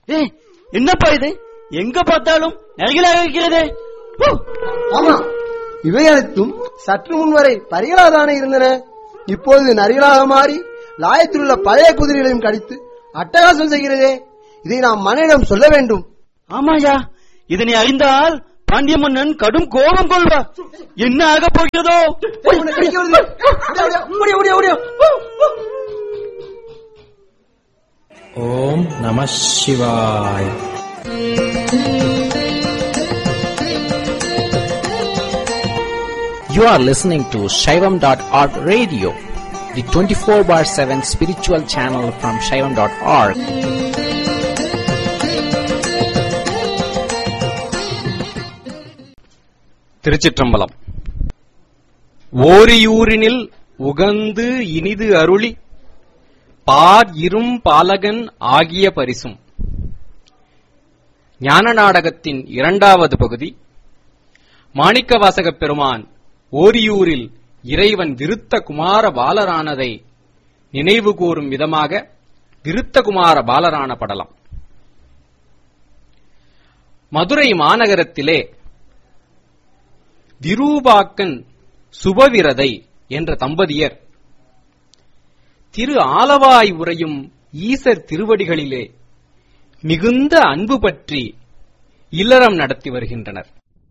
ஏய் என்னப்பா இது எங்க பார்த்தாலும் நரிகளாக இருக்கிறதே ஓ, ஆமா இவை அனைத்தும் சற்று முன் வரை பரிகளாதானே இருந்தன இப்பொழுது நரிகளாக மாறி லாயத்தில் உள்ள பழைய குதிரைகளையும் கடித்து அட்டகாசம் செய்கிறதே இதை நாம் மன்னனிடம் சொல்ல வேண்டும் ஆமாயா இதனை அறிந்தால் பாண்டிய மன்னன் கடும் கோபம் கொள்வார் என்ன ஆக போகிறதோ உன்னை கடிக்க வருது. ஓடியா, ஓடியா, ஓடியா, ஓடியா. ஓம் நம சிவாய் You are listening to Shaivam.org radio, the 24 bar 7 spiritual channel from Shaivam.org. திருச்சிற்றம்பலம் ஓரியூரினில் உகந்து இனிது அருளி பார் இரும் பாலகன் ஆகிய பரிசும் ஞான நாடகத்தின் இரண்டாவது பகுதி மாணிக்கவாசகப் பெருமான் ஓரியூரில் இறைவன் விருத்த குமார பாலரானதை நினைவு கூறும் விதமாக விருத்த குமார பாலரான படலம் மதுரை மாநகரத்திலே விரூபாக்கன் சுபவிரதை என்ற தம்பதியர் திரு ஆலவாய் உரையும் ஈசர் திருவடிகளிலே மிகுந்த அன்பு பற்றி இல்லறம் நடத்தி வருகின்றனர்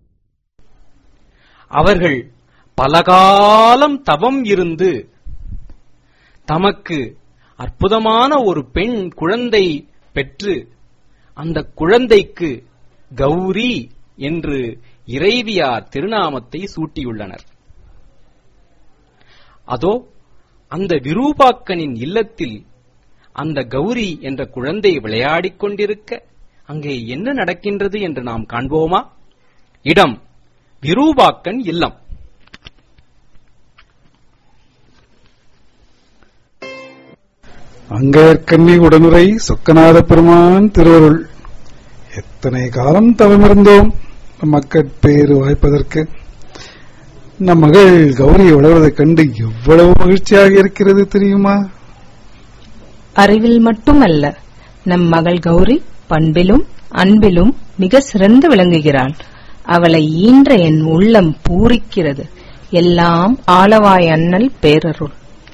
அவர்கள் பலகாலம் தவம் இருந்து தமக்கு அற்புதமான ஒரு பெண் குழந்தை பெற்று அந்த குழந்தைக்கு கௌரி என்று இறைவியார் திருநாமத்தை சூட்டியுள்ளனர் அதோ அந்த விரூபாக்கனின் இல்லத்தில் அந்த கௌரி என்ற குழந்தை விளையாடிக் கொண்டிருக்க அங்கே என்ன நடக்கின்றது என்று நாம் காண்போமா இடம் விரூபாக்கன் இல்லம் அங்கேற்கண்ணி உடனுரை சொக்கநாத பெருமான் திருவருள் எத்தனை காலம் தவமிருந்தோம் நம் மக்கட்பேறு வாய்ப்பதற்கு நம் மகள் கௌரி வளர்வதைக் கண்டு எவ்வளவு மகிழ்ச்சியாக இருக்கிறது தெரியுமா அறிவில் மட்டுமல்ல நம் மகள் கௌரி பண்பிலும் அன்பிலும் மிக சிறந்து விளங்குகிறாள் அவளை ஈன்ற என் உள்ளம் பூரிக்கிறது எல்லாம் ஆலவாய் அண்ணல் பேரருள்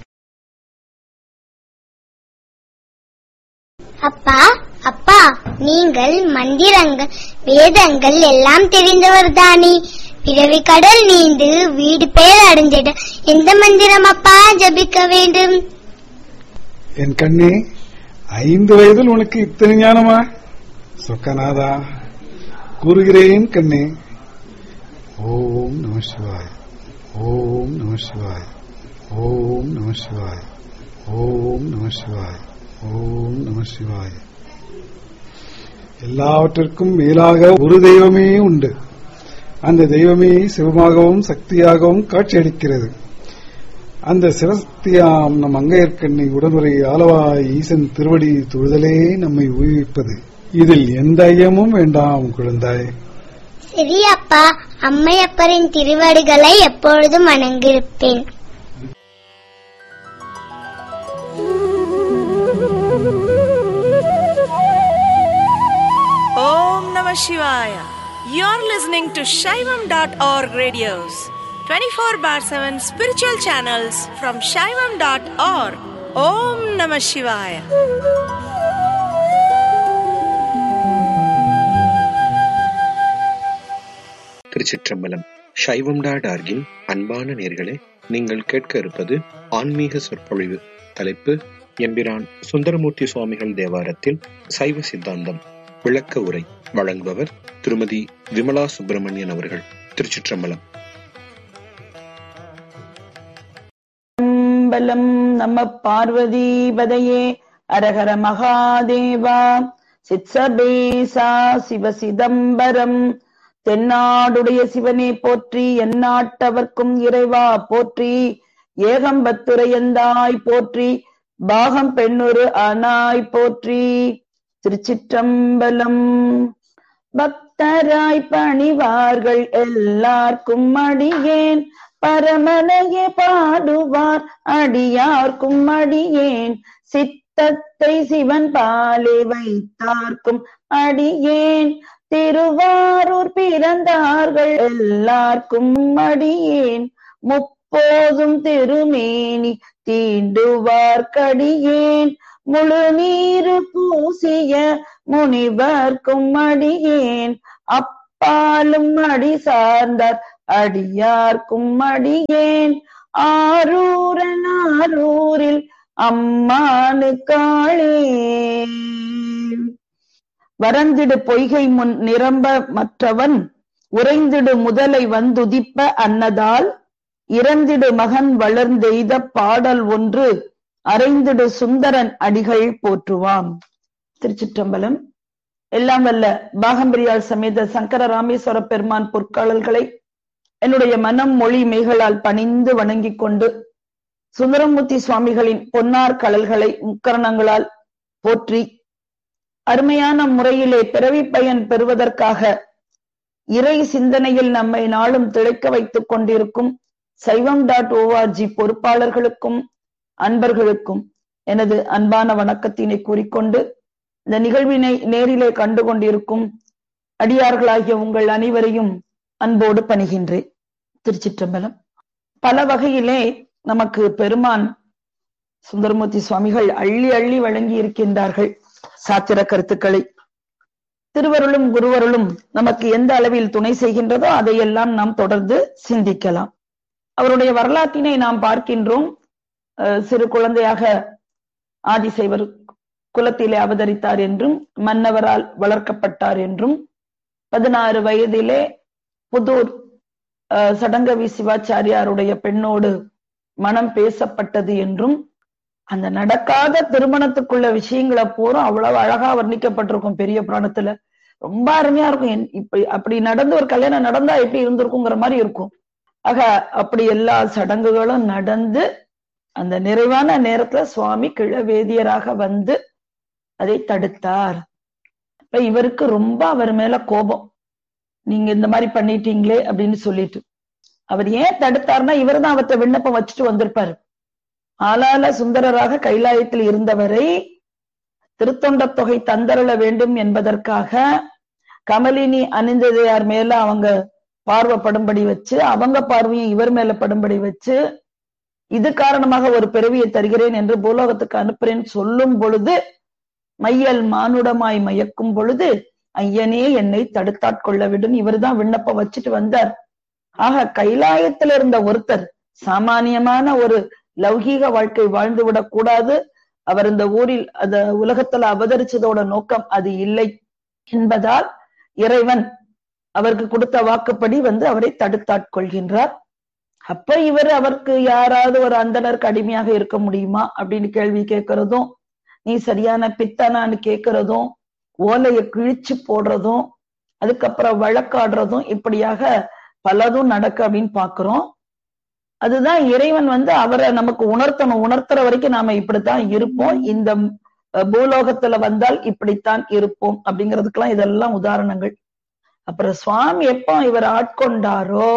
அப்பா அப்பா நீங்கள் மந்திரங்கள் வேதங்கள் எல்லாம் தெரிந்தவர் தானே பிறவி கடல் நீந்து வீடு பேர் அடைஞ்சிட எந்த மந்திரம் அப்பா ஜபிக்க வேண்டும் என் கண்ணே ஐந்து வயதில் உனக்கு இத்தனை ஞானமா சொக்கநாதா கூறுகிறேன் கண்ணே ஓம் நம சிவாய் ஓம் நம சிவாய் ஓம் நம சிவாய் ஓம் நம சிவாய் ஓம் நம சிவாய் எல்லாவற்றிற்கும் மேலாக ஒரு தெய்வமே உண்டு அந்த தெய்வமே சிவமாகவும் சக்தியாகவும் காட்சியளிக்கிறது அந்த சிவசக்தியாம் நம் அங்கையர்கண்ணை உடனுரை ஆலவாய் ஈசன் திருவடி தொழுதலே நம்மை உயிர்ப்பது இதில் எந்த ஐயமும் வேண்டாம் குழந்தாய் சரி அப்பா அம்மையப்பரின் திருவடிகளை எப்பொழுதும் வணங்கியிருப்பேன் Om Namah Shivaya. You're listening to Shaivam.org radios, 24 bar 7 spiritual channels from Shaivam.org. Om Namah Shivaya. திருச்சிற்றம்பலம் சைவம் டாட் ஆர்கின் அன்பான நேர்களே நீங்கள் கேட்க இருப்பது ஆன்மீக சொற்பொழிவு தலைப்பு எம்பிரான் சுந்தரமூர்த்தி சுவாமிகள் தேவாரத்தில் சைவ சித்தாந்தம் விளக்க உரை வழங்குபவர் திருமதி விமலா சுப்பிரமணியன் அவர்கள் திருச்சிற்றம்பலம் பலம் நம பார்வதி பதையே அரஹர மகாதேவா சித்சபேசா சிவ சிதம்பரம் தென்னாடுடைய சிவனே போற்றி எந்நாட்டவர்க்கும் இறைவா போற்றி ஏகம்பத்துரையந்தாய் போற்றி பாகம் பெண்ணுரு ஆனாய் போற்றி திருச்சிற்றம்பலம் பக்தராய் பணிவார்கள் எல்லார்க்கும் அடியேன் பரமனையே பாடுவார் அடியார்க்கும் அடியேன் சித்த தத்தை சிவன் பாலே வைத்தார்க்கும் அடியேன் திருவாரூர் பிறந்தார்கள் எல்லார்க்கும் அடியேன் முப்போதும் திருமேனி தீண்டுவார்க்கடியேன் முழு நீரு பூசிய முனிவர்க்கும் அடியேன் அப்பாலும் அடி சார்ந்தார் அடியார்க்கும் அடியேன் ஆரூரன் ஆரூரில் அம்மானு காளே வரந்திடு பொய்கை முன் நிரம்ப மற்றவன் உறைந்திடு முதலை வந்துதிப்ப அன்னதால் இறந்திடு மகன் வளர்ந்தெய்த பாடல் ஒன்று அரைந்திடு சுந்தரன் அடிகள் போற்றுவாம் திருச்சிற்றம்பலம் எல்லாம் வல்ல பாகம்பிரியால் சமேத சங்கர ராமேஸ்வர பெருமான் பொற்காலல்களை என்னுடைய மனம் மொழி மெய்களால் பணிந்து வணங்கிக் கொண்டு சுந்தரமூர்த்தி சுவாமிகளின் பொன்னார் கலல்களை முக்கரணங்களால் போற்றி அருமையான முறையிலே பிறவி பயன் பெறுவதற்காக இறை சிந்தனையில் நம்மை நாளும் திளைக்க வைத்துக் கொண்டிருக்கும் சைவம் டாட் ஓஆர்ஜி பொறுப்பாளர்களுக்கும் அன்பர்களுக்கும் எனது அன்பான வணக்கத்தினை கூறிக்கொண்டு இந்த நிகழ்வினை நேரிலே கண்டு கொண்டிருக்கும் அடியார்களாகிய உங்கள் அனைவரையும் அன்போடு பணிகின்றேன் திருச்சிற்றம்பலம் பல வகையிலே நமக்கு பெருமான் சுந்தரமூர்த்தி சுவாமிகள் அள்ளி அள்ளி வழங்கி இருக்கின்றார்கள் சாத்திர கருத்துக்களை திருவருளும் குருவருளும் நமக்கு எந்த அளவில் துணை செய்கின்றதோ அதையெல்லாம் நாம் தொடர்ந்து சிந்திக்கலாம் அவருடைய வரலாற்றினை நாம் பார்க்கின்றோம் சிறு குழந்தையாக ஆதிசைவர் குலத்திலே அவதரித்தார் என்றும் மன்னவரால் வளர்க்கப்பட்டார் என்றும் பதினாறு வயதிலே புதூர் சடங்கவி சிவாச்சாரியாருடைய பெண்ணோடு மனம் பேசப்பட்டது என்றும் அந்த நடக்காத திருமணத்துக்குள்ள விஷயங்களை பூரா அவ்வளவு அழகா வர்ணிக்கப்பட்டிருக்கும் பெரிய புராணத்துல ரொம்ப அருமையா இருக்கும் இப்படி அப்படி நடந்து ஒரு கல்யாணம் நடந்தா எப்படி இருந்திருக்குங்கிற மாதிரி இருக்கும் ஆக அப்படி எல்லா சடங்குகளும் நடந்து அந்த நிறைவான நேரத்துல சுவாமி கிழவேதியராக வந்து அதை தடுத்தார் இப்ப இவருக்கு ரொம்ப அவர் மேல கோபம் நீங்க இந்த மாதிரி பண்ணிட்டீங்களே அப்படின்னு சொல்லிட்டு அவர் ஏன் தடுத்தார்னா இவர் தான் அவற்றை விண்ணப்பம் வச்சுட்டு வந்திருப்பாரு ஆளால சுந்தரராக கைலாயத்தில் இருந்தவரை திருத்தொண்ட தொகை தந்தரள வேண்டும் என்பதற்காக கமலினி அணிந்ததையார் மேல அவங்க பார்வை படும்படி வச்சு அவங்க பார்வையும் இவர் மேல படும்படி வச்சு இது காரணமாக ஒரு பிறவியை தருகிறேன் என்று பூலோகத்துக்கு அனுப்புறேன் சொல்லும் பொழுது மையல் மானுடமாய் மயக்கும் பொழுது ஐயனே என்னை தடுத்தாட்கொள்ள விடும் இவர்தான் விண்ணப்பம் வச்சுட்டு வந்தார் ஆக கைலாயத்தில் இருந்த ஒருத்தர் சாமானியமான ஒரு லௌகீக வாழ்க்கை வாழ்ந்து விடக் கூடாது அவர் இந்த ஊரில் அந்த உலகத்துல அவதரிச்சதோட நோக்கம் அது இல்லை என்பதால் இறைவன் அவருக்கு கொடுத்த வாக்குப்படி வந்து அவரை தடுத்தாட்கொள்கின்றார் அப்ப இவர் அவருக்கு யாராவது ஒரு அந்தனருக்கு அடிமையாக இருக்க முடியுமா அப்படின்னு கேள்வி கேட்கறதும் நீ சரியான பித்தனான்னு கேட்கறதும் ஓலைய கிழிச்சு போடுறதும் அதுக்கப்புறம் வழக்காடுறதும் இப்படியாக பலதும் நடக்க அப்படின்னு பாக்குறோம் அதுதான் இறைவன் வந்து அவரை நமக்கு உணர்த்தணும் உணர்த்துற வரைக்கும் நாம இப்படித்தான் இருப்போம் இந்த பூலோகத்துல வந்தால் இப்படித்தான் இருப்போம் அப்படிங்கிறதுக்கெல்லாம் இதெல்லாம் உதாரணங்கள் அப்புறம் சுவாமி எப்போ இவர் ஆட்கொண்டாரோ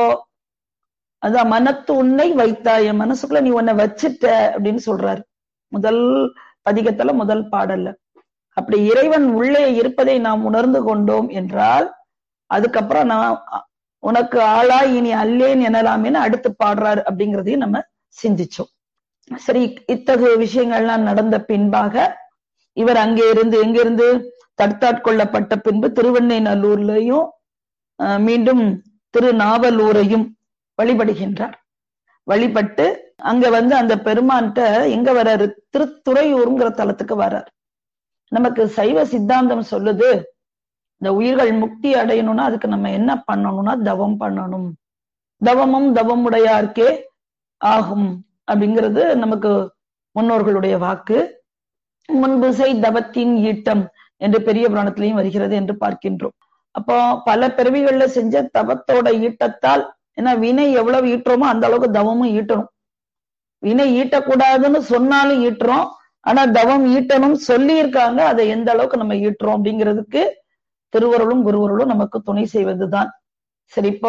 அதான் மனத்து உன்னை வைத்தா என் மனசுக்குள்ள நீ உன்னை வச்சுட்ட அப்படின்னு சொல்றாரு முதல் பதிகத்துல முதல் பாடல்ல அப்படி இறைவன் உள்ளே இருப்பதை நாம் உணர்ந்து கொண்டோம் என்றால் அதுக்கப்புறம் நான் உனக்கு ஆளா இனி அல்லேன் எனலாமேன்னு அடுத்து பாடுறாரு அப்படிங்கிறதையும் நம்ம சிந்திச்சோம் சரி இத்தகைய விஷயங்கள்லாம் நடந்த பின்பாக இவர் அங்கே இருந்து எங்கிருந்து தடுத்தாட்கொள்ளப்பட்ட பின்பு திருவெண்ணெய்நல்லூர்லயும் மீண்டும் திருநாவலூரையும் வழிபடுகின்றார் வழிபட்டு அங்க வந்து அந்த பெருமான்கிட்ட எங்க வர்றாரு திருத்துறையூருங்கிற தலத்துக்கு வர்றாரு நமக்கு சைவ சித்தாந்தம் சொல்லுது இந்த உயிர்கள் முக்தி அடையணும்னா அதுக்கு நம்ம என்ன பண்ணணும்னா தவம் பண்ணணும் தவமும் தவம் உடையார்க்கே ஆகும் அப்படிங்கிறது நமக்கு முன்னோர்களுடைய வாக்கு முன்புசை தவத்தின் ஈட்டம் என்று பெரிய புராணத்திலையும் வருகிறது என்று பார்க்கின்றோம் அப்போ பல பிறவிகள்ல செஞ்ச தவத்தோட ஈட்டத்தால் ஏன்னா வினை எவ்வளவு ஈட்டுறோமோ அந்த அளவுக்கு தவமும் ஈட்டணும் வினை ஈட்டக்கூடாதுன்னு சொன்னாலும் ஈட்டுறோம் ஆனா தவம் ஈட்டணும் சொல்லி இருக்காங்க அதை எந்த அளவுக்கு நம்ம ஈட்டுறோம் அப்படிங்கிறதுக்கு திருவருளும் குருவருளும் நமக்கு துணை செய்வதுதான் சரி இப்போ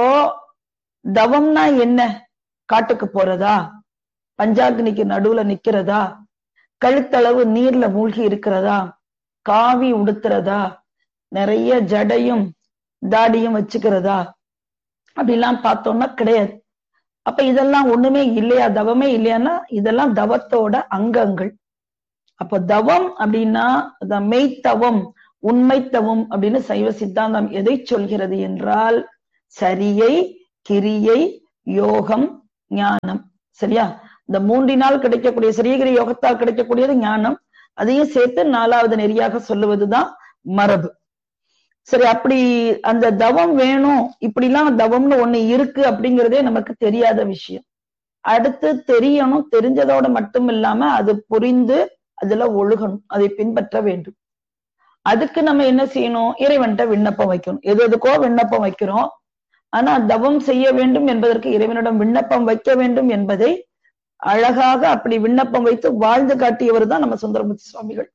தவம்னா என்ன காட்டுக்கு போறதா பஞ்சாக்னிக்கு நடுவுல நிக்கிறதா கழுத்தளவு நீர்ல மூழ்கி இருக்கிறதா காவி உடுத்துறதா நிறைய ஜடையும் தாடியும் வச்சுக்கிறதா அப்படிலாம் பார்த்தோம்னா கிடையாது அப்ப இதெல்லாம் ஒண்ணுமே இல்லையா தவமே இல்லையான்னா இதெல்லாம் தவத்தோட அங்கங்கள் அப்ப தவம் அப்படின்னா the மெய்த்தவம் உண்மைத்தவம் அப்படின்னு சைவ சித்தாந்தம் எதை சொல்கிறது என்றால் சரியை கிரியை யோகம் ஞானம் சரியா இந்த மூன்றினால் கிடைக்கக்கூடிய சரியகிரி யோகத்தால் கிடைக்கக்கூடியது ஞானம் அதையும் சேர்த்து நாலாவது நெறியாக சொல்லுவதுதான் மரபு சரி அப்படி அந்த தவம் வேணும் இப்படிலாம் தவம்னு ஒண்ணு இருக்கு அப்படிங்கிறதே நமக்கு தெரியாத விஷயம் அடுத்து தெரியணும் தெரிஞ்சதோட மட்டும் இல்லாம அது புரிந்து அதுல ஒழுகணும் அதை பின்பற்ற வேண்டும் அதுக்கு நம்ம என்ன செய்யணும் இறைவன்கிட்ட விண்ணப்பம் வைக்கணும் எது எதுக்கோ விண்ணப்பம் வைக்கிறோம் ஆனா தவம் செய்ய வேண்டும் என்பதற்கு இறைவனிடம் விண்ணப்பம் வைக்க வேண்டும் என்பதை அழகாக அப்படி விண்ணப்பம் வைத்து வாழ்ந்து காட்டியவர் தான் நம்ம சுந்தரமூர்த்தி சுவாமிகள்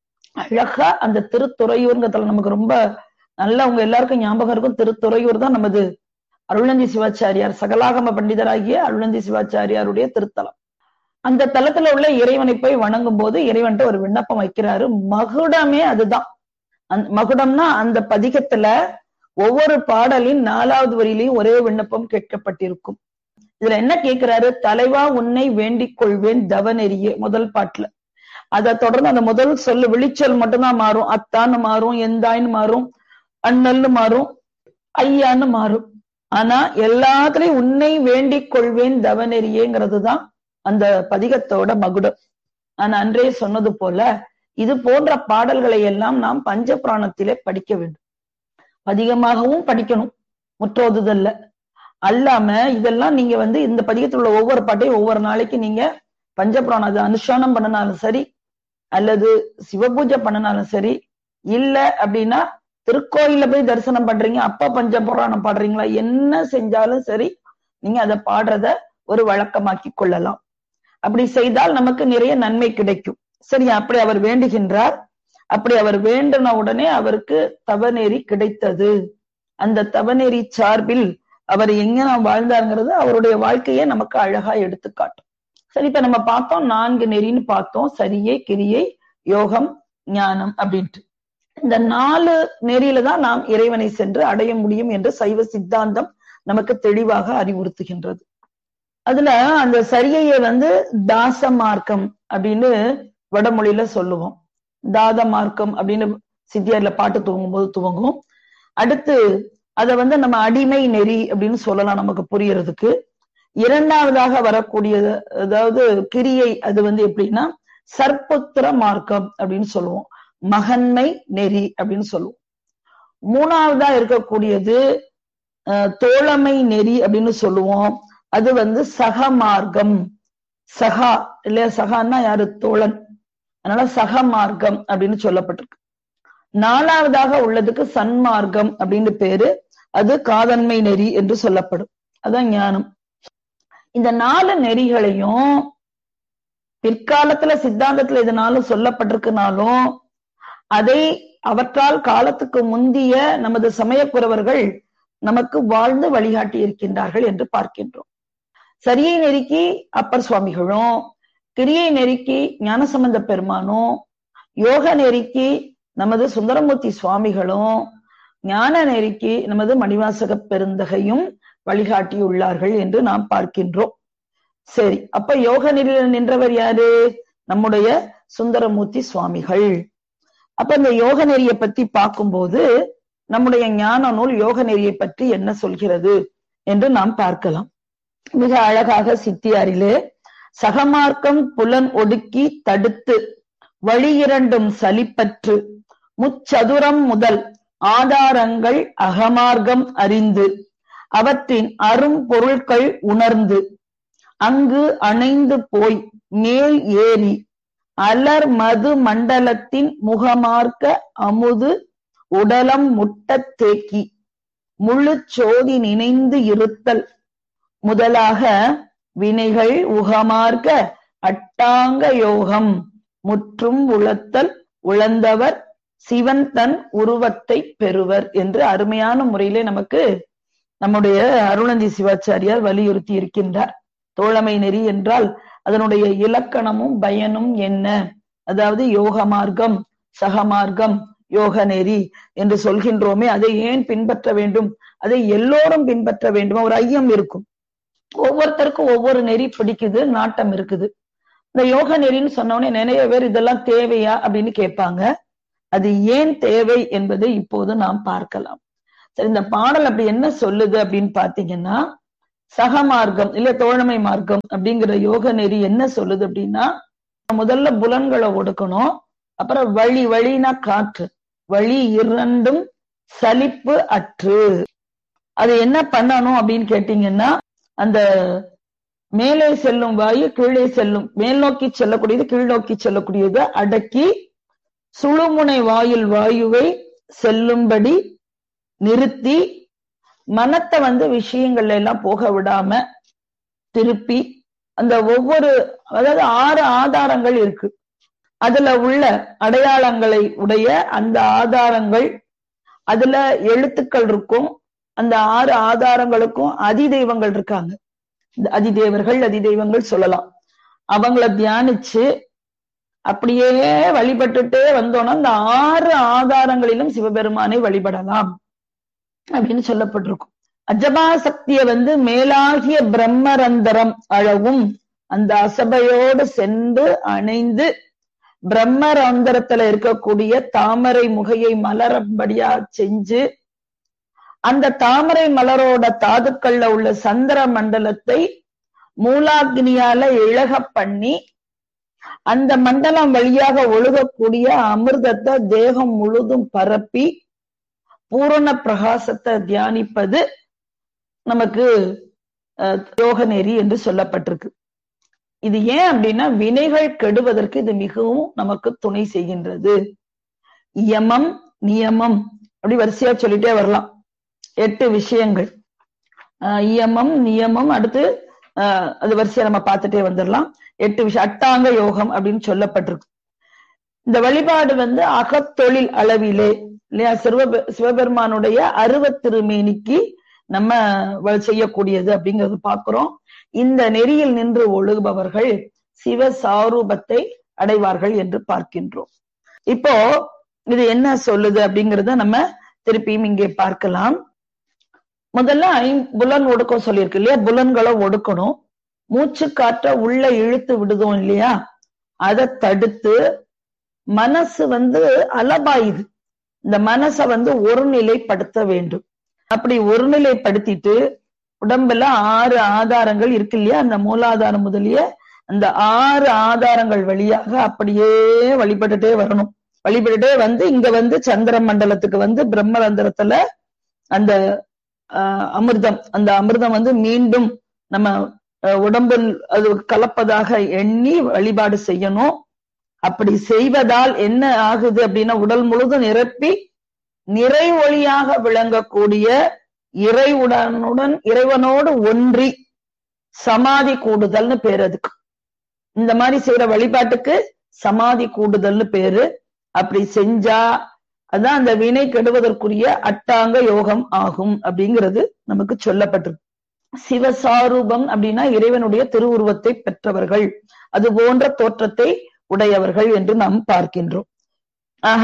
அழகா அந்த திருத்துறையூர்ங்கிறதுல நமக்கு ரொம்ப நல்லா உங்க எல்லாருக்கும் ஞாபகம் இருக்கும் திருத்துறையூர் தான் நமது அருளந்தி சிவாச்சாரியார் சகலாகம பண்டிதராகிய அருளந்தி சிவாச்சாரியாருடைய திருத்தலம் அந்த தலத்துல உள்ள இறைவனை போய் வணங்கும் போது இறைவன்ட்ட ஒரு விண்ணப்பம் வைக்கிறாரு மகுடமே அதுதான் அந்த மகுடம்னா அந்த பதிகத்துல ஒவ்வொரு பாடலின் நாலாவது வரியிலையும் ஒரே விண்ணப்பம் கேட்கப்பட்டிருக்கும் இதுல என்ன கேட்கிறாரு தலைவா உன்னை வேண்டிக் கொள்வேன் தவநெறியே முதல் பாட்டுல அதை தொடர்ந்து அந்த முதல் சொல்லு விழிச்சொல் மட்டும்தான் மாறும் அத்தான்னு மாறும் எந்தான்னு மாறும் அண்ணல்னு மாறும் ஐயான்னு மாறும் ஆனா எல்லாத்துலயும் உன்னை வேண்டிக் கொள்வேன் தவநெறியேங்கிறது தான் அந்த பதிகத்தோட மகுடம் நான் அன்றே சொன்னது போல இது போன்ற பாடல்களை எல்லாம் நாம் பஞ்ச புராணத்திலே படிக்க வேண்டும் அதிகமாகவும் படிக்கணும் முற்றோதுதல்ல அல்லாம இதெல்லாம் நீங்க வந்து இந்த பதிகத்தில் உள்ள ஒவ்வொரு பாட்டையும் ஒவ்வொரு நாளைக்கு நீங்க பஞ்சபுராணம் அது அனுஷ்டானம் பண்ணினாலும் சரி அல்லது சிவபூஜை பண்ணினாலும் சரி இல்ல அப்படின்னா திருக்கோயில போய் தரிசனம் பண்றீங்க அப்ப பஞ்சபுராணம் பாடுறீங்களா என்ன செஞ்சாலும் சரி நீங்க அதை பாடுறத ஒரு வழக்கமாக்கி கொள்ளலாம் அப்படி செய்தால் நமக்கு நிறைய நன்மை கிடைக்கும் சரி அப்படி அவர் வேண்டுகின்றார் அப்படி அவர் வேண்டின உடனே அவருக்கு தவநெறி கிடைத்தது அந்த தவநெறி சார்பில் அவர் எங்க நாம் வாழ்ந்தாருங்கிறது அவருடைய வாழ்க்கையை நமக்கு அழகா எடுத்துக்காட்டும் சரி இப்ப நம்ம பார்த்தோம் நான்கு நெறின்னு பார்த்தோம் சரியை கிரியை யோகம் ஞானம் அப்படின்ட்டு இந்த நாலு நெறியில தான் நாம் இறைவனை சென்று அடைய முடியும் என்று சைவ சித்தாந்தம் நமக்கு தெளிவாக அறிவுறுத்துகின்றது அதுல அந்த சரியையை வந்து தாச மார்க்கம் அப்படின்னு வடமொழியில சொல்லுவோம் தாத மார்க்கம் அப்படின்னு சித்தியார்ல பாட்டு துவங்கும் போது துவங்கும் அடுத்து அத வந்து நம்ம அடிமை நெறி அப்படின்னு சொல்லலாம் நமக்கு புரியறதுக்கு இரண்டாவதாக வரக்கூடியது அதாவது கிரியை அது வந்து எப்படின்னா சர்ப்புத்திர மார்க்கம் அப்படின்னு சொல்லுவோம் மகன்மை நெறி அப்படின்னு சொல்லுவோம் மூணாவதா இருக்கக்கூடியது தோழமை நெறி அப்படின்னு சொல்லுவோம் அது வந்து சக மார்க்கம் சகா இல்லையா சகான்னா யாரு தோழன் அதனால சக மார்க்கம் அப்படின்னு சொல்லப்பட்டிருக்கு நாலாவதாக உள்ளதுக்கு சன்மார்க்கம் அப்படின்னு பேரு அது காதன்மை நெறி என்று சொல்லப்படும் அதான் ஞானம் இந்த நாலு நெறிகளையும் பிற்காலத்துல சித்தாந்தத்துல இதனாலும் சொல்லப்பட்டிருக்குனாலும் அதை அவற்றால் காலத்துக்கு முந்திய நமது சமயக்குறவர்கள் நமக்கு வாழ்ந்து வழிகாட்டி இருக்கின்றார்கள் என்று பார்க்கின்றோம் சரியை நெருக்கி அப்பர் சுவாமிகளும் கிரியை நெருக்கி ஞானசம்பந்த பெருமானும் யோக நெருக்கி நமது சுந்தரமூர்த்தி சுவாமிகளும் ஞான நெருக்கி நமது மணிவாசக பெருந்தகையும் வழிகாட்டியுள்ளார்கள் என்று நாம் பார்க்கின்றோம் சரி அப்ப யோக நெறியில் நின்றவர் யாரு நம்முடைய சுந்தரமூர்த்தி சுவாமிகள் அப்ப இந்த யோக நெறியை பத்தி பார்க்கும்போது நம்முடைய ஞான நூல் யோக நெறியை பற்றி என்ன சொல்கிறது என்று நாம் பார்க்கலாம் மிக அழகாக சித்தியாரிலே சகமார்க்கம் புலன் ஒடுக்கி தடுத்து வழி இரண்டும் சலிப்பற்று முச்சதுரம் முதல் ஆதாரங்கள் அகமார்க்கம் அறிந்து அவற்றின் அரும் பொருட்கள் உணர்ந்து அங்கு அணைந்து போய் மேல் ஏறி அலர் மது மண்டலத்தின் முகமார்க்க அமுது உடலம் முட்டத் தேக்கி முழு சோதி நினைந்து இருத்தல் முதலாக வினைகள் உகமார்க்க அட்டாங்க யோகம் முற்றும் உளத்தல் உழந்தவர் சிவன் தன் உருவத்தை பெறுவர் என்று அருமையான முறையிலே நமக்கு நம்முடைய அருணந்தி சிவாச்சாரியார் வலியுறுத்தி இருக்கின்றார் தோழமை நெறி என்றால் அதனுடைய இலக்கணமும் பயனும் என்ன அதாவது யோக மார்க்கம் சக மார்க்கம் யோக நெறி என்று சொல்கின்றோமே அதை ஏன் பின்பற்ற வேண்டும் அதை எல்லோரும் பின்பற்ற வேண்டும் ஒரு ஐயம் இருக்கும் ஒவ்வொருத்தருக்கும் ஒவ்வொரு நெறி பிடிக்குது நாட்டம் இருக்குது இந்த யோக நெறின்னு சொன்னோடனே நிறைய பேர் இதெல்லாம் தேவையா அப்படின்னு கேட்பாங்க அது ஏன் தேவை என்பதை இப்போது நாம் பார்க்கலாம் சரி இந்த பாடல் அப்படி என்ன சொல்லுது அப்படின்னு பாத்தீங்கன்னா சக மார்க்கம் இல்ல தோழமை மார்க்கம் அப்படிங்கிற யோக நெறி என்ன சொல்லுது அப்படின்னா முதல்ல புலன்களை ஒடுக்கணும் அப்புறம் வழி வழினா காற்று வழி இரண்டும் சலிப்பு அற்று அது என்ன பண்ணணும் அப்படின்னு கேட்டீங்கன்னா அந்த மேலே செல்லும் வாயு கீழே செல்லும் மேல் நோக்கி செல்லக்கூடியது கீழ் நோக்கி செல்லக்கூடியது அடக்கி சுழுமுனை வாயில் வாயுவை செல்லும்படி நிறுத்தி மனத்தை வந்து விஷயங்கள்ல எல்லாம் போக விடாம திருப்பி அந்த ஒவ்வொரு அதாவது ஆறு ஆதாரங்கள் இருக்கு அதுல உள்ள அடையாளங்களை உடைய அந்த ஆதாரங்கள் அதுல எழுத்துக்கள் இருக்கும் அந்த ஆறு ஆதாரங்களுக்கும் அதி தெய்வங்கள் இருக்காங்க இந்த அதிதேவர்கள் அதிதெய்வங்கள் சொல்லலாம் அவங்கள தியானிச்சு அப்படியே வழிபட்டுட்டே வந்தோம்னா அந்த ஆறு ஆதாரங்களிலும் சிவபெருமானை வழிபடலாம் அப்படின்னு சொல்லப்பட்டிருக்கும் அஜபா சக்திய வந்து மேலாகிய பிரம்மரந்தரம் அழகும் அந்த அசபையோடு சென்று அணைந்து பிரம்மரந்தரத்துல இருக்கக்கூடிய தாமரை முகையை மலரம்படியா செஞ்சு அந்த தாமரை மலரோட தாதுக்கள்ல உள்ள சந்திர மண்டலத்தை மூலாக்னியால இழக பண்ணி அந்த மண்டலம் வழியாக ஒழுகக்கூடிய அமிர்தத்தை தேகம் முழுதும் பரப்பி பூரண பிரகாசத்தை தியானிப்பது நமக்கு யோக நெறி என்று சொல்லப்பட்டிருக்கு இது ஏன் அப்படின்னா வினைகள் கெடுவதற்கு இது மிகவும் நமக்கு துணை செய்கின்றது யமம் நியமம் அப்படி வரிசையா சொல்லிட்டே வரலாம் எட்டு விஷயங்கள் இயமம் நியமம் அடுத்து அது வரிசையா நம்ம பார்த்துட்டே வந்துடலாம் எட்டு விஷயம் அட்டாங்க யோகம் அப்படின்னு சொல்லப்பட்டிருக்கு இந்த வழிபாடு வந்து அகத்தொழில் அளவிலே இல்லையா சிவ சிவபெருமானுடைய அருவ திருமேனிக்கு நம்ம செய்யக்கூடியது அப்படிங்கறது பாக்குறோம் இந்த நெறியில் நின்று ஒழுகுபவர்கள் சிவ சாரூபத்தை அடைவார்கள் என்று பார்க்கின்றோம் இப்போ இது என்ன சொல்லுது அப்படிங்கறத நம்ம திருப்பியும் இங்கே பார்க்கலாம் முதல்ல ஐ புலன் ஒடுக்கம் சொல்லியிருக்கு இல்லையா புலன்களை ஒடுக்கணும் மூச்சு காற்ற உள்ள இழுத்து விடுதோம் இல்லையா அதை தடுத்து மனசு வந்து அலபாயுது இந்த மனசை வந்து ஒருநிலைப்படுத்த வேண்டும் அப்படி ஒருநிலைப்படுத்திட்டு உடம்புல ஆறு ஆதாரங்கள் இருக்கு இல்லையா அந்த மூலாதாரம் முதலிய அந்த ஆறு ஆதாரங்கள் வழியாக அப்படியே வழிபட்டுட்டே வரணும் வழிபட்டுட்டே வந்து இங்க வந்து சந்திர மண்டலத்துக்கு வந்து பிரம்மரந்திரத்துல அந்த அமிர்தம் அந்த அமிர்தம் வந்து மீண்டும் நம்ம உடம்பில் அது கலப்பதாக எண்ணி வழிபாடு செய்யணும் அப்படி செய்வதால் என்ன ஆகுது அப்படின்னா உடல் முழுதும் நிரப்பி நிறை ஒளியாக விளங்கக்கூடிய இறைவுடனுடன் இறைவனோடு ஒன்றி சமாதி கூடுதல்னு பேரு அதுக்கு இந்த மாதிரி செய்யற வழிபாட்டுக்கு சமாதி கூடுதல்னு பேரு அப்படி செஞ்சா அதான் அந்த வினை கெடுவதற்குரிய அட்டாங்க யோகம் ஆகும் அப்படிங்கிறது நமக்கு சொல்லப்பட்டிருக்கு சிவசாரூபம் அப்படின்னா இறைவனுடைய திருவுருவத்தை பெற்றவர்கள் அது போன்ற தோற்றத்தை உடையவர்கள் என்று நாம் பார்க்கின்றோம் ஆக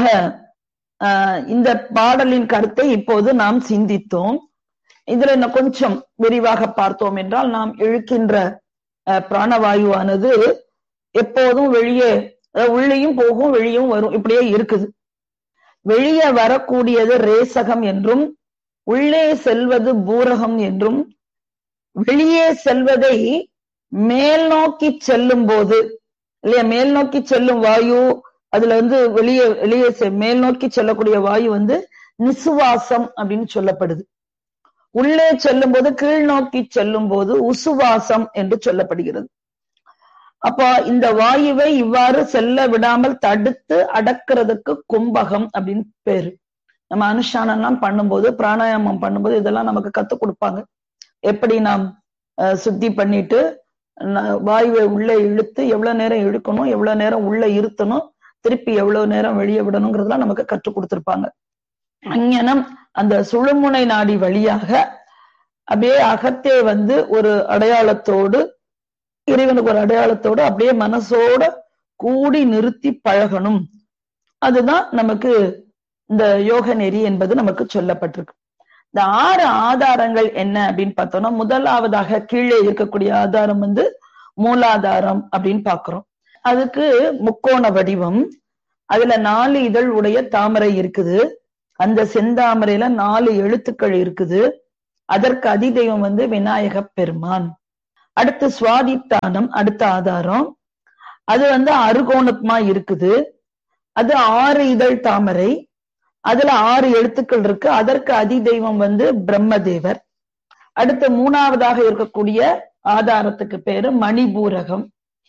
இந்த பாடலின் கருத்தை இப்போது நாம் சிந்தித்தோம் இதுல இன்னும் கொஞ்சம் விரிவாக பார்த்தோம் என்றால் நாம் இழுக்கின்ற பிராணவாயுவானது எப்போதும் வெளியே உள்ளேயும் போகும் வெளியும் வரும் இப்படியே இருக்குது வெளியே வரக்கூடியது ரேசகம் என்றும் உள்ளே செல்வது பூரகம் என்றும் வெளியே செல்வதை மேல் நோக்கி செல்லும் போது இல்லையா மேல் நோக்கி செல்லும் வாயு அதுல வந்து வெளியே வெளியே மேல் நோக்கி செல்லக்கூடிய வாயு வந்து நிசுவாசம் அப்படின்னு சொல்லப்படுது உள்ளே செல்லும் போது கீழ் நோக்கி செல்லும் போது உசுவாசம் என்று சொல்லப்படுகிறது அப்போ இந்த வாயுவை இவ்வாறு செல்ல விடாமல் தடுத்து அடக்கிறதுக்கு கும்பகம் அப்படின்னு பேரு நம்ம அனுஷ்டானம்லாம் பண்ணும்போது பிராணாயாமம் பண்ணும்போது இதெல்லாம் நமக்கு கத்துக் கொடுப்பாங்க எப்படி நாம் சுத்தி பண்ணிட்டு வாயுவை உள்ளே இழுத்து எவ்வளவு நேரம் இழுக்கணும் எவ்வளவு நேரம் உள்ள இருத்தணும் திருப்பி எவ்வளவு நேரம் வெளியே விடணுங்கிறதுலாம் நமக்கு கற்றுக் கொடுத்திருப்பாங்க அஞ்ஞனம் அந்த சுழுமுனை நாடி வழியாக அப்படியே அகத்தே வந்து ஒரு அடையாளத்தோடு இறைவனுக்கு ஒரு அடையாளத்தோடு அப்படியே மனசோட கூடி நிறுத்தி பழகணும் அதுதான் நமக்கு இந்த யோக நெறி என்பது நமக்கு சொல்லப்பட்டிருக்கு இந்த ஆறு ஆதாரங்கள் என்ன அப்படின்னு பார்த்தோம்னா முதலாவதாக கீழே இருக்கக்கூடிய ஆதாரம் வந்து மூலாதாரம் அப்படின்னு பாக்குறோம் அதுக்கு முக்கோண வடிவம் அதுல நாலு இதழ் உடைய தாமரை இருக்குது அந்த செந்தாமரையில நாலு எழுத்துக்கள் இருக்குது அதற்கு அதிதெய்வம் வந்து விநாயக பெருமான் அடுத்து சுவாதித்தானம் அடுத்த ஆதாரம் அது வந்து அருகோணமா இருக்குது அது ஆறு இதழ் தாமரை அதுல ஆறு எழுத்துக்கள் இருக்கு அதற்கு அதிதெய்வம் வந்து பிரம்மதேவர் அடுத்து மூணாவதாக இருக்கக்கூடிய ஆதாரத்துக்கு பேரு மணிபூரகம்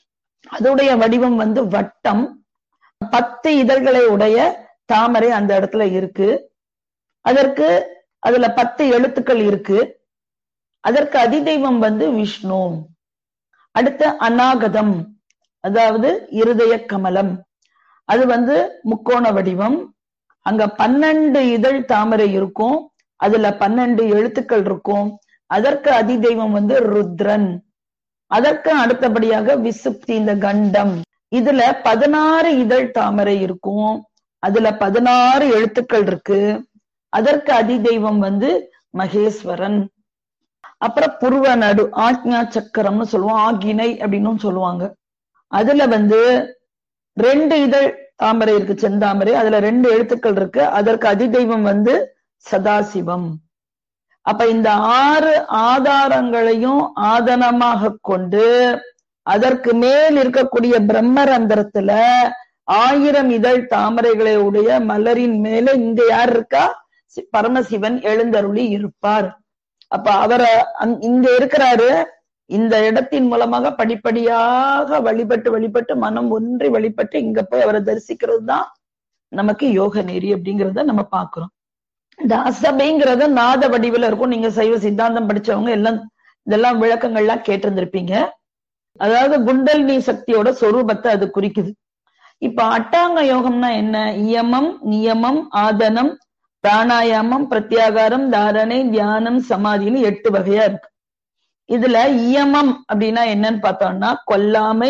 அதோடைய வடிவம் வந்து வட்டம் பத்து இதழ்களை உடைய தாமரை அந்த இடத்துல இருக்கு அதற்கு அதுல பத்து எழுத்துக்கள் இருக்கு அதற்கு அதிதெய்வம் வந்து விஷ்ணு அடுத்து அநாகதம் அதாவது இருதய கமலம் அது வந்து முக்கோண வடிவம் அங்க பன்னெண்டு இதழ் தாமரை இருக்கும் அதுல பன்னெண்டு எழுத்துக்கள் இருக்கும் அதற்கு அதிதெய்வம் வந்து ருத்ரன் அதற்கு அடுத்தபடியாக விசுப்தி இந்த கண்டம் இதுல பதினாறு இதழ் தாமரை இருக்கும் அதுல பதினாறு எழுத்துக்கள் இருக்கு அதற்கு அதிதெய்வம் வந்து மகேஸ்வரன் அப்புறம் புருவ நடு ஆக்ஞா சக்கரம்னு சொல்லுவோம் ஆகினை அப்படின்னு சொல்லுவாங்க அதுல வந்து ரெண்டு இதழ் தாமரை இருக்கு செந்தாமரை அதுல ரெண்டு எழுத்துக்கள் இருக்கு அதற்கு அதிதெய்வம் வந்து சதாசிவம் அப்ப இந்த ஆறு ஆதாரங்களையும் ஆதனமாக கொண்டு அதற்கு மேல் இருக்கக்கூடிய பிரம்மரந்திரத்துல ஆயிரம் இதழ் தாமரைகளை உடைய மலரின் மேல இங்க யார் இருக்கா சி- பரமசிவன் எழுந்தருளி இருப்பார் அப்ப அவரை அங்- இங்க இருக்கிறாரு இந்த இடத்தின் மூலமாக படிப்படியாக வழிபட்டு வழிபட்டு மனம் ஒன்றி வழிபட்டு இங்க போய் அவரை தரிசிக்கிறது தான் நமக்கு யோக நெறி அப்படிங்கறத நம்ம பாக்குறோம் இந்த அசபைங்கிறது நாத வடிவில் இருக்கும் நீங்க சைவ சித்தாந்தம் படிச்சவங்க எல்லாம் இதெல்லாம் விளக்கங்கள்லாம் கேட்டிருந்திருப்பீங்க அதாவது குண்டலினி சக்தியோட சொரூபத்தை அது குறிக்குது இப்ப அட்டாங்க யோகம்னா என்ன இயமம் நியமம் ஆதனம் பிராணாயாமம் பிரத்யாகாரம் தாரணை தியானம் சமாதின்னு எட்டு வகையா இருக்கு இதுல இயமம் அப்படின்னா என்னன்னு பார்த்தோம்னா கொல்லாமை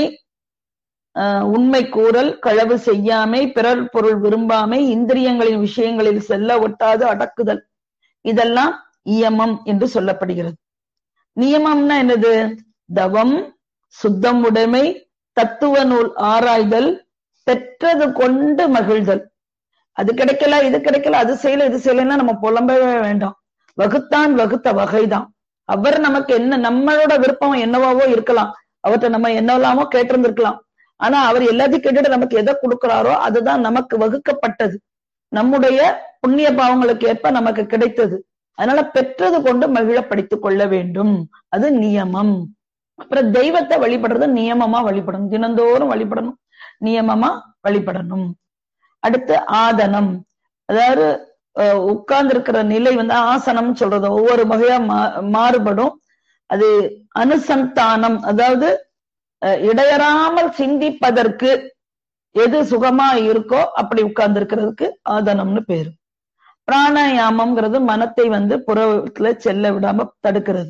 ஆஹ், உண்மை கூறல் களவு செய்யாமை பிறர் பொருள் விரும்பாமை இந்திரியங்களின் விஷயங்களில் செல்ல ஒட்டாது அடக்குதல் இதெல்லாம் இயமம் என்று சொல்லப்படுகிறது நியமம்னா என்னது தவம் சுத்தம் உடைமை தத்துவ நூல் ஆராய்தல் பெற்றது கொண்டு மகிழ்தல் அது கிடைக்கல இது கிடைக்கல அது செய்யல இது செய்யலைன்னா நம்ம புலம்பவே வேண்டாம் வகுத்தான் வகுத்த வகைதான் அவர் நமக்கு என்ன நம்மளோட விருப்பம் என்னவாவோ இருக்கலாம் அவர்கிட்ட நம்ம என்னெல்லாமோ கேட்டிருந்திருக்கலாம் ஆனா அவர் எல்லாத்தையும் கேட்டுட்டு நமக்கு எதை கொடுக்கிறாரோ அதுதான் நமக்கு வகுக்கப்பட்டது நம்முடைய புண்ணிய பாவங்களுக்கு ஏற்ப நமக்கு கிடைத்தது அதனால பெற்றது கொண்டு மகிழ படித்துக் கொள்ள வேண்டும் அது நியமம் அப்புறம் தெய்வத்தை வழிபடுறது நியமமா வழிபடணும் தினந்தோறும் வழிபடணும் நியமமா வழிபடணும் அடுத்து ஆதனம் அதாவது உட்கார்ந்து இருக்கிற நிலை வந்து ஆசனம் சொல்றது ஒவ்வொரு வகையா மா- மாறுபடும் அது அனுசந்தானம் அதாவது அஹ், இடையறாமல் சிந்திப்பதற்கு எது சுகமா இருக்கோ அப்படி உட்கார்ந்து இருக்கிறதுக்கு ஆதனம்னு பேரு பிராணாயாமம்ங்கிறது மனத்தை வந்து புறத்துல செல்ல விடாம தடுக்கிறது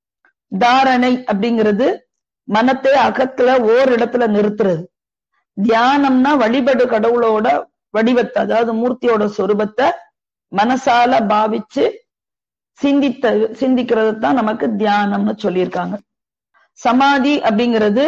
தாரணை அப்படிங்கிறது மனத்தை அகத்துல ஓர் இடத்துல நிறுத்துறது தியானம்னா வழிபடு கடவுளோட வடிவத்தை அதாவது மூர்த்தியோட சொரூபத்தை மனசால பாவிச்சு சிந்தித்த சிந்திக்கிறது தான் நமக்கு தியானம்னு சொல்லியிருக்காங்க சமாதி அப்படிங்கிறது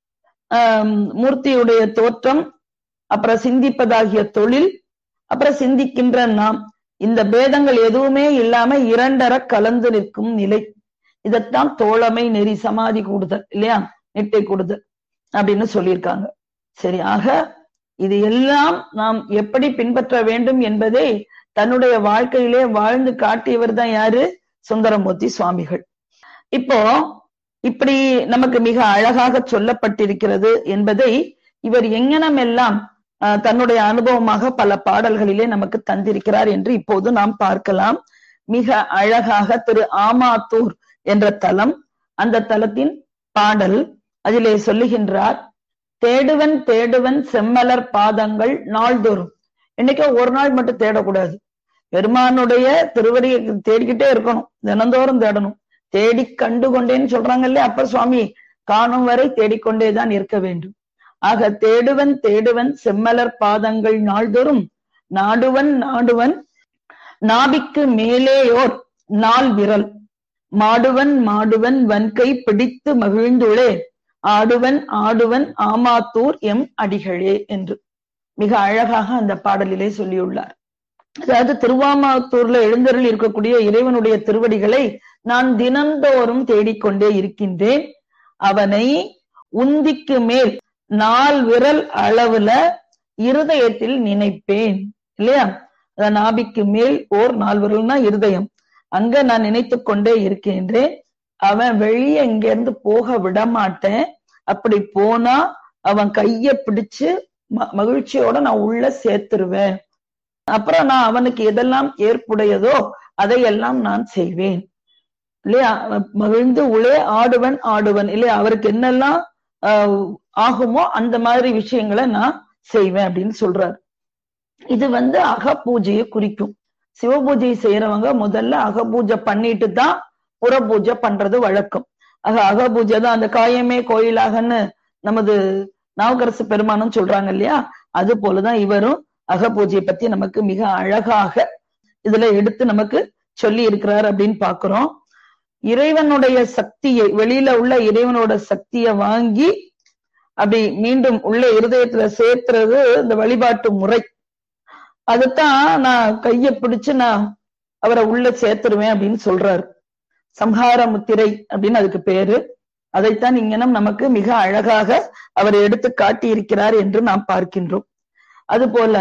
ஆம், மூர்த்தியுடைய தோற்றம் அப்புறம் சிந்திப்பதாகிய தொழில் அப்புறம் சிந்திக்கின்ற நாம் இந்த பேதங்கள் எதுவுமே இல்லாம இரண்டர கலந்து நிற்கும் நிலை இதைத்தான் தோழமை நெறி சமாதி கூடுதல் இல்லையா நெட்டை கூடுதல் அப்படின்னு சொல்லியிருக்காங்க சரி ஆக இது எல்லாம் நாம் எப்படி பின்பற்ற வேண்டும் என்பதை தன்னுடைய வாழ்க்கையிலே வாழ்ந்து காட்டியவர் தான் யாரு சுந்தரமூர்த்தி சுவாமிகள் இப்போ இப்படி நமக்கு மிக அழகாக சொல்லப்பட்டிருக்கிறது என்பதை இவர் எங்கனமெல்லாம் ஆஹ், தன்னுடைய அனுபவமாக பல பாடல்களிலே நமக்கு தந்திருக்கிறார் என்று இப்போது நாம் பார்க்கலாம் மிக அழகாக திரு ஆமாத்தூர் என்ற தலம் அந்த தலத்தின் பாடல் அதிலே சொல்லுகின்றார் தேடுவன் தேடுவன் செம்மலர் பாதங்கள் நாள்தோறும் இன்னைக்கு ஒரு நாள் மட்டும் தேடக்கூடாது பெருமானுடைய திருவடியை தேடிக்கிட்டே இருக்கணும் தினந்தோறும் தேடணும் தேடி கண்டு கொண்டேன்னு சொல்றாங்க இல்லையா அப்ப சுவாமி காணும் வரை தேடிக்கொண்டேதான் இருக்க வேண்டும் ஆக தேடுவன் தேடுவன் செம்மலர் பாதங்கள் நாள்தோறும் நாடுவன் நாடுவன் நாபிக்கு மேலேயோர் நாள் விரல் மாடுவன் மாடுவன் வன்கை பிடித்து மகிழ்ந்துளே ஆடுவன் ஆடுவன் ஆமாத்தூர் எம் அடிகளே என்று மிக அழகாக அந்த பாடலிலே சொல்லியுள்ளார் அதாவது திருவாமாத்தூர்ல எழுந்தருள் இருக்கக்கூடிய இறைவனுடைய திருவடிகளை நான் தினந்தோறும் தேடிக்கொண்டே இருக்கின்றேன் அவனை உந்திக்கு மேல் நால் விரல் அளவுல இருதயத்தில் நினைப்பேன் இல்லையா அதான் நாபிக்கு மேல் ஓர் நால் விரல்னா இருதயம் அங்க நான் நினைத்துக் கொண்டே இருக்கின்றேன் அவன் வெளியே இங்க இருந்து போக விட மாட்டேன் அப்படி போனா அவன் கைய பிடிச்சு ம- மகிழ்ச்சியோட நான் உள்ள சேர்த்துருவேன் அப்புறம் நான் அவனுக்கு எதெல்லாம் ஏற்புடையதோ அதையெல்லாம் நான் செய்வேன் இல்லையா மகிழ்ந்து உள்ளே ஆடுவன் ஆடுவன் இல்லையா அவருக்கு என்னெல்லாம் ஆஹ், ஆகுமோ அந்த மாதிரி விஷயங்களை நான் செய்வேன் அப்படின்னு சொல்றாரு இது வந்து அகப்பூஜையை குறிக்கும் சிவபூஜை செய்யறவங்க முதல்ல அகபூஜை பண்ணிட்டு தான் புற பூஜை பண்றது வழக்கம் ஆக அகபூஜை தான் அந்த காயமே கோயிலாகன்னு நமது நவகரசு பெருமானும் சொல்றாங்க இல்லையா அது போலதான் இவரும் அகபூஜையை பத்தி நமக்கு மிக அழகாக இதுல எடுத்து நமக்கு சொல்லி இருக்கிறார் அப்படின்னு பாக்குறோம் இறைவனுடைய சக்தியை வெளியில உள்ள இறைவனோட சக்தியை வாங்கி அப்படி மீண்டும் உள்ள இருதயத்துல சேர்த்துறது இந்த வழிபாட்டு முறை அதுதான் நான் கைய பிடிச்சு நான் அவரை உள்ள சேர்த்துருவேன் அப்படின்னு சொல்றாரு சம்ஹார முத்திரை அப்படின்னு அதுக்கு பேரு அதைத்தான் இங்கனம் நமக்கு மிக அழகாக அவர் எடுத்து காட்டி இருக்கிறார் என்று நாம் பார்க்கின்றோம் அதுபோல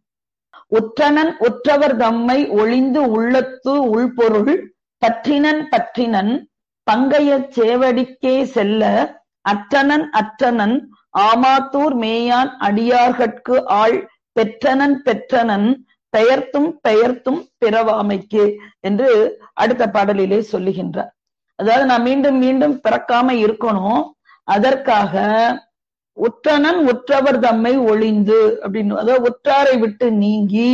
உற்றனன் உற்றவர் தம்மை ஒளிந்து உள்ளத்து உள்பொருள் பற்றினன் பற்றினன் பங்கைய சேவடிக்கே செல்ல அற்றனன் அற்றனன் ஆமாத்தூர் மேயான் அடியார்கட்கு ஆள் பெற்றனன் பெற்றனன் பெயர்த்தும் பெயர்த்தும் பிறவாமைக்கு என்று அடுத்த பாடலிலே சொல்லுகின்றார் அதாவது நான் மீண்டும் மீண்டும் பிறக்காம இருக்கணும் அதற்காக உற்றனன் உற்றவர் தம்மை ஒளிந்து அப்படின்னு அதாவது உற்றாரை விட்டு நீங்கி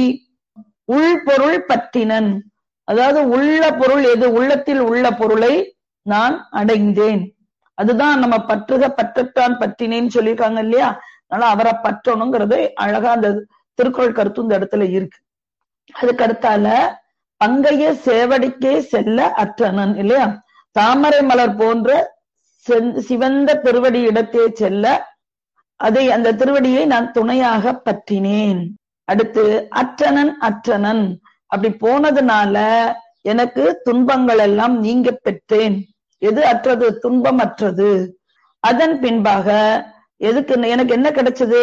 உள்பொருள் பற்றினன் அதாவது உள்ள பொருள் எது உள்ளத்தில் உள்ள பொருளை நான் அடைந்தேன் அதுதான் நம்ம பற்றுக பற்றத்தான் பற்றினேன்னு சொல்லியிருக்காங்க இல்லையா அதனால அவரை பற்றணுங்கிறது அழகா அந்த திருக்குறள் கருத்து இந்த இடத்துல இருக்கு அதுக்கு அடுத்தால பங்கைய சேவடிக்கே செல்ல அற்றனன் இல்லையா தாமரை மலர் போன்ற செந்- சிவந்த திருவடி இடத்தே செல்ல அதை அந்த திருவடியை நான் துணையாக பற்றினேன் அடுத்து அற்றனன் அற்றனன் அப்படி போனதுனால எனக்கு துன்பங்கள் எல்லாம் நீங்க பெற்றேன் எது அற்றது துன்பம் அற்றது அதன் பின்பாக எதுக்கு எனக்கு என்ன கிடைச்சது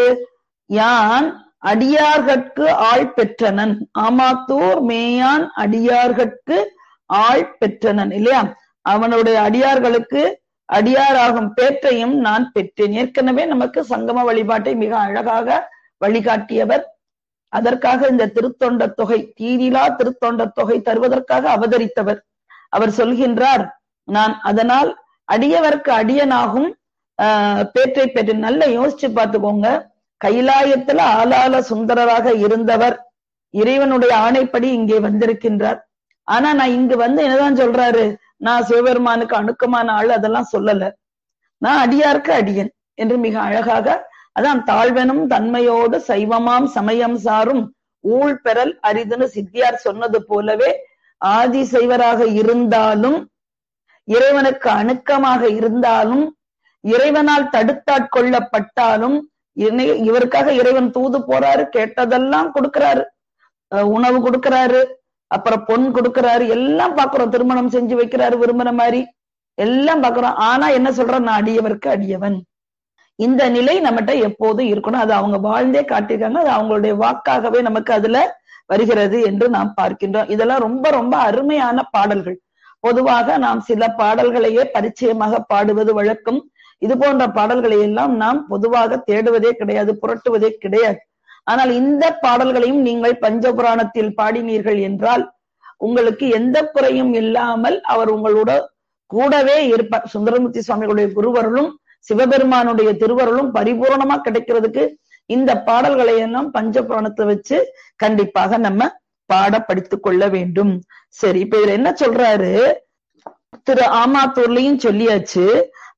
யான் அடியார்கட்கு ஆள் பெற்றனன் ஆமாத்தூர் மேயான் அடியார்கட்கு ஆள் பெற்றனன் இல்லையா அவனுடைய அடியார்களுக்கு அடியாராகும் பேற்றையும் நான் பெற்றேன் ஏற்கனவே நமக்கு சங்கம வழிபாட்டை மிக அழகாக வழிகாட்டியவர் அதற்காக இந்த திருத்தொண்ட தொகை தீரிலா திருத்தொண்ட தொகை தருவதற்காக அவதரித்தவர் அவர் சொல்கின்றார் நான் அதனால் அடியவர்க்கு அடியனாகும் ஆஹ், பேற்றை பெற்று நல்லா யோசிச்சு பார்த்துக்கோங்க கைலாயத்துல ஆளால சுந்தரராக இருந்தவர் இறைவனுடைய ஆணைப்படி இங்கே வந்திருக்கின்றார் ஆனா நான் இங்கு வந்து என்னதான் சொல்றாரு நான் சிவபெருமானுக்கு அணுக்கமான ஆள் அதெல்லாம் சொல்லல நான் அடியார்க்கு அடியன் என்று மிக அழகாக அதான் தாழ்வெனும் தன்மையோடு சைவமாம் சமயம் சாரும் ஊழ் பெறல் அரிதுன்னு சித்தியார் சொன்னது போலவே ஆதி சைவராக இருந்தாலும் இறைவனுக்கு அணுக்கமாக இருந்தாலும் இறைவனால் தடுத்தாட்கொள்ளப்பட்டாலும் இணை- இவருக்காக இறைவன் தூது போறாரு கேட்டதெல்லாம் கொடுக்கிறாரு அஹ் உணவு கொடுக்கிறாரு அப்புறம் பொன் கொடுக்கிறாரு எல்லாம் பாக்குறோம் திருமணம் செஞ்சு வைக்கிறாரு விரும்பின மாதிரி எல்லாம் பாக்குறோம் ஆனா என்ன சொல்ற நான் அடியவருக்கு அடியவன் இந்த நிலை நம்மகிட்ட எப்போதும் இருக்கணும் அது அவங்க வாழ்ந்தே காட்டியிருக்காங்க அது அவங்களுடைய வாக்காகவே நமக்கு அதுல வருகிறது என்று நாம் பார்க்கின்றோம் இதெல்லாம் ரொம்ப ரொம்ப அருமையான பாடல்கள் பொதுவாக நாம் சில பாடல்களையே பரிச்சயமாக பாடுவது வழக்கம் இது போன்ற பாடல்களை எல்லாம் நாம் பொதுவாக தேடுவதே கிடையாது புரட்டுவதே கிடையாது ஆனால் இந்த பாடல்களையும் நீங்கள் பஞ்சபுராணத்தில் பாடினீர்கள் என்றால் உங்களுக்கு எந்த குறையும் இல்லாமல் அவர் உங்களோட கூடவே இருப்பார் சுந்தரமூர்த்தி சுவாமிகளுடைய குருவருளும் சிவபெருமானுடைய திருவருளும் பரிபூரணமா கிடைக்கிறதுக்கு இந்த பாடல்களை எல்லாம் பஞ்சபுராணத்தை வச்சு கண்டிப்பாக நம்ம பாட படித்துக் கொள்ள வேண்டும் சரி இப்ப இதுல என்ன சொல்றாரு திரு ஆமாத்தூர்லயும் சொல்லியாச்சு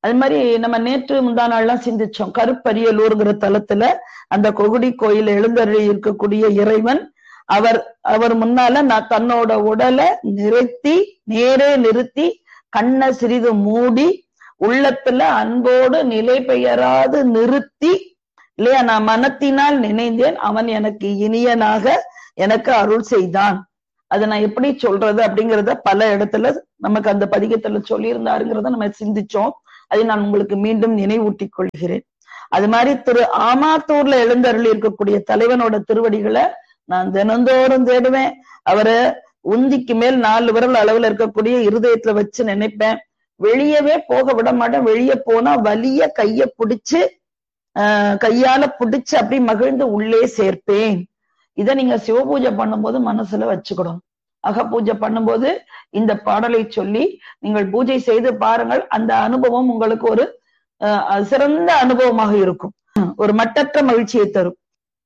அது மாதிரி நம்ம நேற்று முந்தா நாள்லாம் சிந்திச்சோம் கருப்பரியலூர்ங்கிற தலத்துல அந்த கொகுடி கோயில் எழுந்தருளி இருக்கக்கூடிய இறைவன் அவர் அவர் முன்னால நான் தன்னோட உடலை நிறுத்தி நேரே நிறுத்தி கண்ணை சிறிது மூடி உள்ளத்துல அன்போடு நிலை பெயராது நிறுத்தி இல்லையா நான் மனத்தினால் நினைந்தேன் அவன் எனக்கு இனியனாக எனக்கு அருள் செய்தான் அதை நான் எப்படி சொல்றது அப்படிங்கறத பல இடத்துல நமக்கு அந்த பதிகத்துல சொல்லியிருந்தாருங்கிறத நம்ம சிந்திச்சோம் அதை நான் உங்களுக்கு மீண்டும் நினைவூட்டிக் கொள்கிறேன் அது மாதிரி திரு ஆமாத்தூர்ல எழுந்தருளி இருக்கக்கூடிய தலைவனோட திருவடிகளை நான் தினந்தோறும் தேடுவேன் அவரை உந்திக்கு மேல் நாலு விரல் அளவுல இருக்கக்கூடிய இருதயத்துல வச்சு நினைப்பேன் வெளியவே போக விட மாட்டேன் வெளியே போனா வலிய கைய பிடிச்சு ஆஹ் கையால பிடிச்சு அப்படி மகிழ்ந்து உள்ளே சேர்ப்பேன் இத நீங்க சிவபூஜை பண்ணும்போது மனசுல வச்சுக்கணும் அக பூஜை பண்ணும்போது இந்த பாடலை சொல்லி நீங்கள் பூஜை செய்து பாருங்கள் அந்த அனுபவம் உங்களுக்கு ஒரு ஆஹ் சிறந்த அனுபவமாக இருக்கும் ஒரு மட்டற்ற மகிழ்ச்சியை தரும்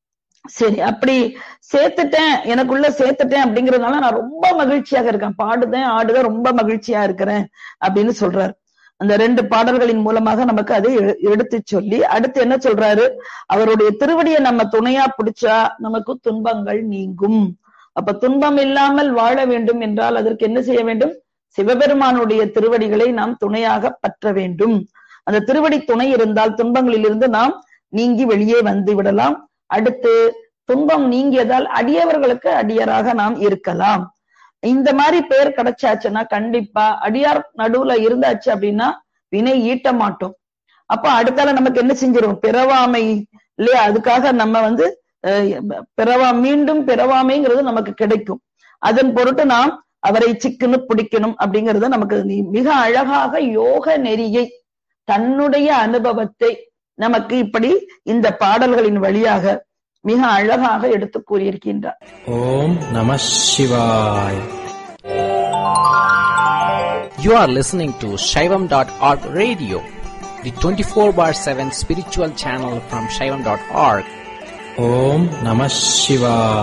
சரி அப்படி சேர்த்துட்டேன் எனக்குள்ள சேர்த்துட்டேன் அப்படிங்கறதுனால நான் ரொம்ப மகிழ்ச்சியாக இருக்கேன் பாடுதேன் ஆடுதேன் ரொம்ப மகிழ்ச்சியா இருக்கிறேன் அப்படின்னு சொல்றாரு அந்த ரெண்டு பாடல்களின் மூலமாக நமக்கு அதை எ- எடுத்து சொல்லி அடுத்து என்ன சொல்றாரு அவருடைய திருவடியை நம்ம துணையா பிடிச்சா நமக்கு துன்பங்கள் நீங்கும் அப்ப துன்பம் இல்லாமல் வாழ வேண்டும் என்றால் அதற்கு என்ன செய்ய வேண்டும் சிவபெருமானுடைய திருவடிகளை நாம் துணையாக பற்ற வேண்டும் அந்த திருவடி துணை இருந்தால் துன்பங்களிலிருந்து நாம் நீங்கி வெளியே வந்து விடலாம் அடுத்து துன்பம் நீங்கியதால் அடியவர்களுக்கு அடியராக நாம் இருக்கலாம் இந்த மாதிரி பேர் கிடைச்சாச்சுன்னா கண்டிப்பா அடியார் நடுவுல இருந்தாச்சு அப்படின்னா வினை ஈட்ட மாட்டோம் அப்ப அடுத்தால நமக்கு என்ன செஞ்சிரும் பிறவாமை இல்லையா அதுக்காக நம்ம வந்து அஹ், பிறவா மீண்டும் பிறவாமைங்கிறது நமக்கு கிடைக்கும் அதன் பொருட்டு நாம் அவரை சிக்குன்னு பிடிக்கணும் அப்படிங்கறது நமக்கு நி- மிக அழகாக யோக நெறியை தன்னுடைய அனுபவத்தை நமக்கு இப்படி இந்த பாடல்களின் வழியாக மிக அழகாக எடுத்து கூறியிருக்கின்றார் ஓம் நம சிவாய் You are listening to Shaivam.org radio, the 24 bar 7 spiritual channel from Shaivam.org. Om Namah Shivaya.